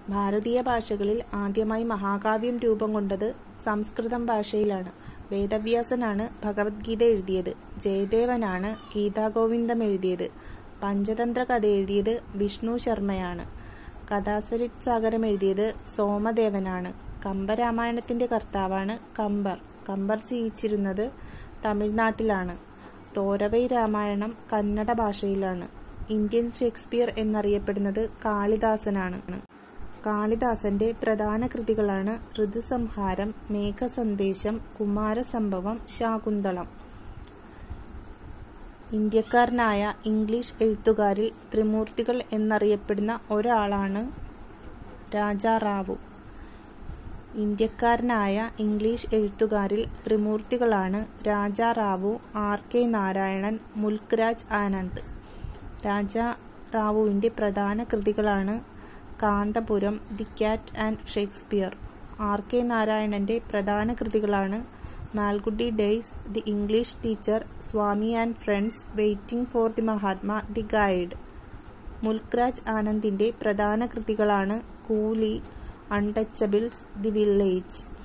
ഭാരതീയ ഭാഷകളിൽ ആദ്യമായി മഹാകാവ്യം രൂപം കൊണ്ടത് സംസ്കൃതം ഭാഷയിലാണ്. വേദവ്യാസനാണ് ഭഗവദ്ഗീത എഴുതിയത്. ജയദേവനാണ് ഗീതാഗോവിന്ദം എഴുതിയത്. പഞ്ചതന്ത്ര കഥ എഴുതിയത് വിഷ്ണു ശർമ്മയാണ്. കഥാസരിത്സാഗരം എഴുതിയത് സോമദേവനാണ്. കമ്പരാമായണത്തിന്റെ കർത്താവാണ് കമ്പർ. കമ്പർ ജീവിച്ചിരുന്നത് തമിഴ്നാട്ടിലാണ്. തോരവൈ രാമായണം കന്നഡ ഭാഷയിലാണ്. ഇന്ത്യൻ ഷേക്സ്പിയർ എന്നറിയപ്പെടുന്നത് കാളിദാസനാണ്. കാളിദാസന്റെ പ്രധാന കൃതികളാണ് ഋതുസംഹാരം, മേഘസന്ദേശം, കുമാരസംഭവം, ശാകുന്തളം. ഇന്ത്യക്കാരനായ ഇംഗ്ലീഷ് എഴുത്തുകാരിൽ ത്രിമൂർത്തികൾ എന്നറിയപ്പെടുന്ന ഒരാളാണ് രാജാ റാവു. ഇന്ത്യക്കാരനായ ഇംഗ്ലീഷ് എഴുത്തുകാരിൽ ത്രിമൂർത്തികളാണ് രാജാ റാവു, ആർ. കെ. നാരായണൻ, മുൽക്ക് രാജ് ആനന്ദ്. രാജാ റാവുവിന്റെ പ്രധാന കൃതികളാണ് Kanthapura, the cat and Shakespeare. R. K. നാരായണന്റെ പ്രധാന കൃതികളാണ് Malgudi days, the English teacher, Swami and friends, waiting for the Mahatma, the guide. Mulk Raj ആനന്ദിന്റെ പ്രധാന കൃതികളാണ് കൂലി, അൺടച്ചബിൾസ്, ദി വില്ലേജ്.